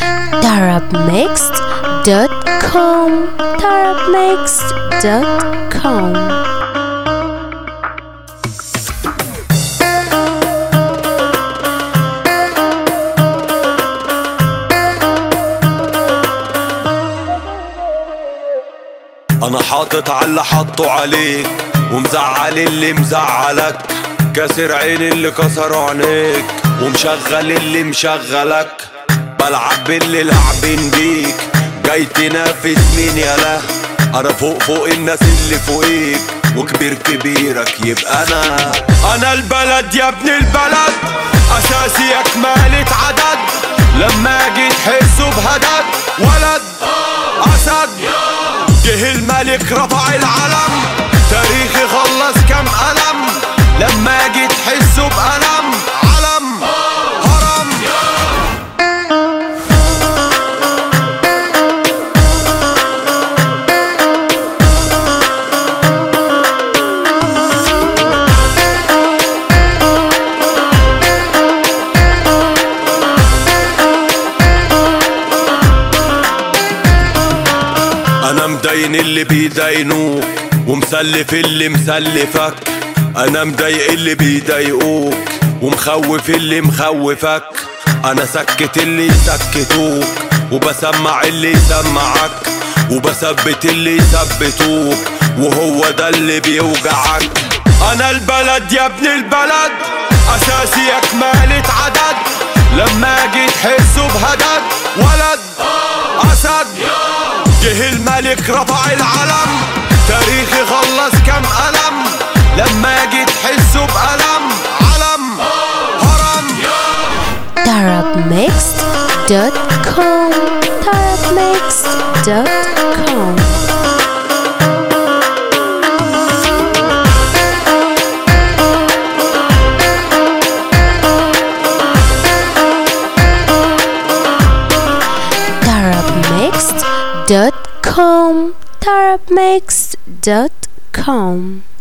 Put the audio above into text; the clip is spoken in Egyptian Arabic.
darabmixed.com darabmixed.com انا حاطط على اللي حطه عليك ومزعل اللي مزعلك كاسر عين اللي كسروا عينيك ومشغل اللي مشغلك بلعب باللي لاعبين بيك جاي تنافس مين يالا انا فوق فوق الناس اللي فوقيك وكبير كبيرك يبقى انا انا البلد يا ابن البلد اساسي اكمالة عدد لما اجي تحسوا بهدد ولد اسد جه الملك رفع العلم تاريخي خلص كم ألم لما اجي تحسوا بألم علم هرم انا مدين اللي بيدينوك ومسلف اللي مسلفك انا مضايق اللي بيضايقوك ومخوف اللي مخوفك انا سكت اللي يسكتوك وبسمع اللي يسمعك وبثبت اللي يثبتوك وهو ده اللي بيوجعك انا البلد يا ابن البلد اساسي اكمالة عدد لما اجي تحسوا بهدد ولد اسد جه الملك رفع العلم تاريخي خلص كم ألم لما اجي تحسوا بألم علم هرم darabmixed.com darabmixed.com darabmixed.com darabmixed.com